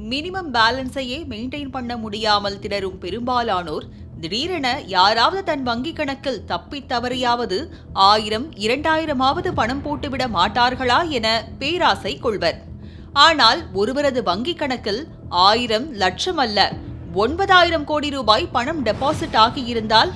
minimum பேலன்ஸையே maintain பண்ண முடியாமல் திணறும் பெரும்பாலானோர் திடீரென யாராவது தன் வங்கிக் கணக்கில் தப்பித் தவறியாவது ஆயிரம் இரண்டாயிரமாவது பணம் போட்டுவிட மாட்டார்களா என பேராசை கொள்வர் ஆனால் ஒருவரது வங்கிக் கணக்கில் ஆயிரம் லட்சம் அல்ல ஒன்பதாயிரம் கோடி ரூபாய் பணம் டெபாசிட் ஆகியிருந்தால்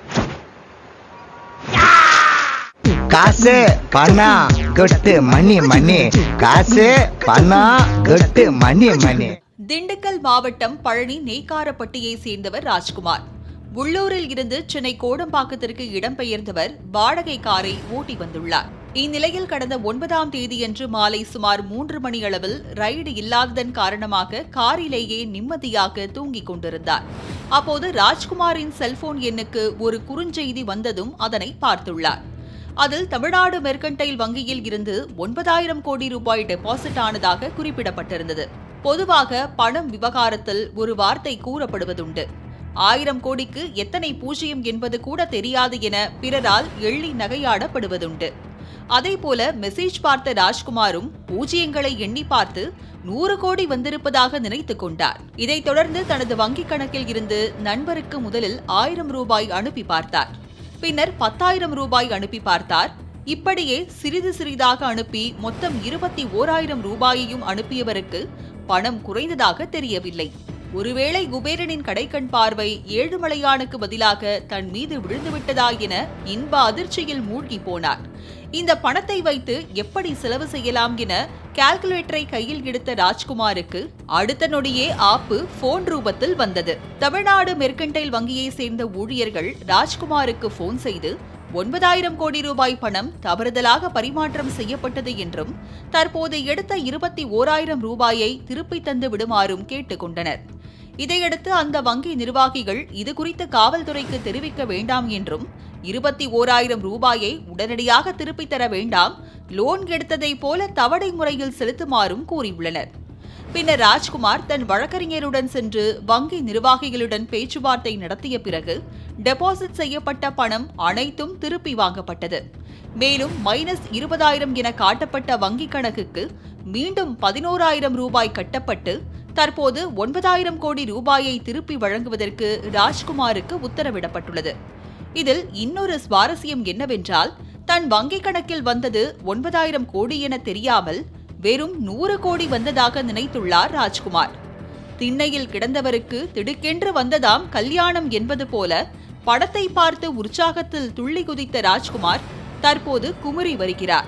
காசு பணம் கொட்டு மணி மணி காசு பணம் கொட்டு மணி மணி திண்டுக்கல் மாவட்டம் பழனி நெய்க்காரப்பட்டியை சேர்ந்தவர் ராஜ்குமார் உள்ளூரில் இருந்து சென்னை கோடம்பாக்கத்திற்கு இடம்பெயர்ந்தவர் வாடகை காரை ஓட்டி வந்துள்ளார் இந்நிலையில் கடந்த ஒன்பதாம் தேதியன்று மாலை சுமார் மூன்று மணி அளவில் ரைடு இல்லாததன் காரணமாக காரிலேயே நிம்மதியாக தூங்கிக் கொண்டிருந்தார் அப்போது ராஜ்குமாரின் செல்போன் எண்ணுக்கு ஒரு குறுஞ்செய்தி வந்ததும் அதனை பார்த்துள்ளார் அதில் தமிழ்நாடு மெர்கன்டைல் வங்கியில் இருந்து ஒன்பதாயிரம் கோடி ரூபாய் டெபாசிட் ஆனதாக குறிப்பிடப்பட்டிருந்தது பொதுவாக பணம் விவகாரத்தில் ஒரு வார்த்தை கூறப்படுவதுண்டு ஆயிரம் கோடிக்கு எத்தனை பூஜ்ஜியம் என்பது கூட தெரியாது என பிறரால் எள்ளி நகையாடப்படுவதுண்டு அதேபோல மெசேஜ் பார்த்த ராஜ்குமாரும் பூஜ்ஜியங்களை எண்ணி பார்த்து நூறு கோடி வந்திருப்பதாக நினைத்துக் கொண்டார் இதைத் தொடர்ந்து தனது வங்கிக் கணக்கில் இருந்து நண்பருக்கு முதலில் ஆயிரம் ரூபாய் அனுப்பி பார்த்தார் பின்னர் பத்தாயிரம் ரூபாய் அனுப்பி பார்த்தார் இப்படியே சிறிது சிறிதாக அனுப்பி மொத்தம் இருபத்தி ஓராயிரம் ரூபாயையும் அனுப்பியவருக்கு பணம் குறைந்ததாக தெரியவில்லை ஒருவேளை குபேரனின் கடைக்கண் பார்வை ஏழுமலையானுக்கு பதிலாக தன் மீது விழுந்துவிட்டதா என இன்ப அதிர்ச்சியில் மூழ்கி போனார் இந்த பணத்தை வைத்து எப்படி செலவு செய்யலாம் என கால்குலேட்டரை கையில் எடுத்த ராஜ்குமாருக்கு அடுத்த நொடியே ஆப்பு போன் ரூபத்தில் வந்தது தமிழ்நாடு மெர்கன்டைல் வங்கியை சேர்ந்த ஊழியர்கள் ராஜ்குமாருக்கு போன் செய்து ஒன்பதாயிரம் கோடி ரூபாய் பணம் தவறுதலாக பரிமாற்றம் செய்யப்பட்டது என்றும் தற்போது எடுத்த இருபத்தி ஓராயிரம் ரூபாயை திருப்பித் தந்து விடுமாறும் கேட்டுக்கொண்டனர் இதையடுத்து அந்த வங்கி நிர்வாகிகள் இதுகுறித்து காவல்துறைக்கு தெரிவிக்க வேண்டாம் என்றும் இருபத்தி ஓராயிரம் ரூபாயை உடனடியாக திருப்பித் தர வேண்டாம் லோன் எடுத்ததைப் போல தவணை முறையில் செலுத்துமாறும் கூறியுள்ளனர் பின்னர் ராஜ்குமார் தன் வழக்கறிஞருடன் சென்று வங்கி நிர்வாகிகளுடன் பேச்சுவார்த்தை நடத்திய பிறகு டெபாசிட் செய்யப்பட்ட பணம் அனைத்தும் திருப்பி வாங்கப்பட்டது மேலும் மைனஸ் இருபதாயிரம் என காட்டப்பட்ட வங்கிக் கணக்குக்கு மீண்டும் பதினோராயிரம் ரூபாய் கட்டப்பட்டு தற்போது ஒன்பதாயிரம் கோடி ரூபாயை திருப்பி வழங்குவதற்கு ராஜ்குமாருக்கு உத்தரவிடப்பட்டுள்ளது இதில் இன்னொரு சுவாரஸ்யம் என்னவென்றால் தன் வங்கிக் கணக்கில் வந்தது ஒன்பதாயிரம் கோடி என தெரியாமல் வெறும் நூறு கோடி வந்ததாக நினைத்துள்ளார் ராஜ்குமார் திண்ணையில் கிடந்தவருக்கு திடுக்கென்று வந்ததாம் கல்யாணம் என்பது போல படத்தை பார்த்து உற்சாகத்தில் துள்ளி குதித்த ராஜ்குமார் தற்போது குமுறி வருகிறார்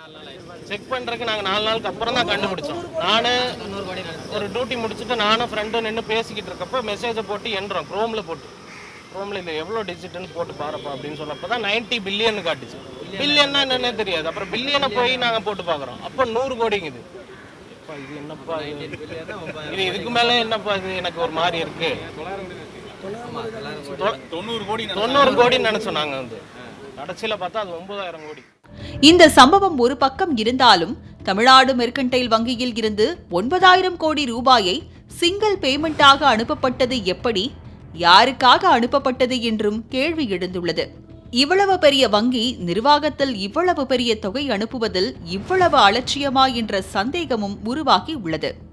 செக் பண்றதுக்கு நாங்க நாலு நாளுக்கு அப்புறம் தான் கண்டுபிடிச்சோம் நானு ஒரு டியூட்டி முடிச்சுட்டு நானும் ஃப்ரெண்டும் நின்று பேசிக்கிட்டு இருக்கப்ப மெசேஜை போட்டு எண்றோம் குரோம்ல போட்டு குரோம்ல இது எவ்வளோ டிஜிட்னு போட்டு பாருப்பா அப்படின்னு சொன்னப்போ தான் நைன்டி பில்லியன் காட்டுச்சு பில்லியன்னா என்னன்னே தெரியாது அப்புறம் பில்லியனை போய் நாங்க போட்டு பார்க்குறோம் அப்போ நூறு கோடிங்குது அப்பா, இது என்னப்பா இது இது இதுக்கு மேல என்னப்பா இது எனக்கு ஒரு மாதிரி இருக்கு தொண்ணூறு கோடி தொண்ணூறு கோடின்னு நினைச்சோம் நாங்க வந்து கடைசியில பார்த்தா அது ஒன்பதாயிரம் கோடி இந்த சம்பவம் ஒரு பக்கம் இருந்தாலும் தமிழ்நாடு மெர்கன்டைல் வங்கியில் இருந்து ஒன்பதாயிரம் கோடி ரூபாயை சிங்கிள் பேமெண்டாக அனுப்பப்பட்டது எப்படி யாருக்காக அனுப்பப்பட்டது என்றும் கேள்வி எழுந்துள்ளது இவ்வளவு பெரிய வங்கி நிர்வாகத்தில் இவ்வளவு பெரிய தொகை அனுப்புவதில் இவ்வளவு அலட்சியமா என்ற சந்தேகமும் உருவாகி உள்ளது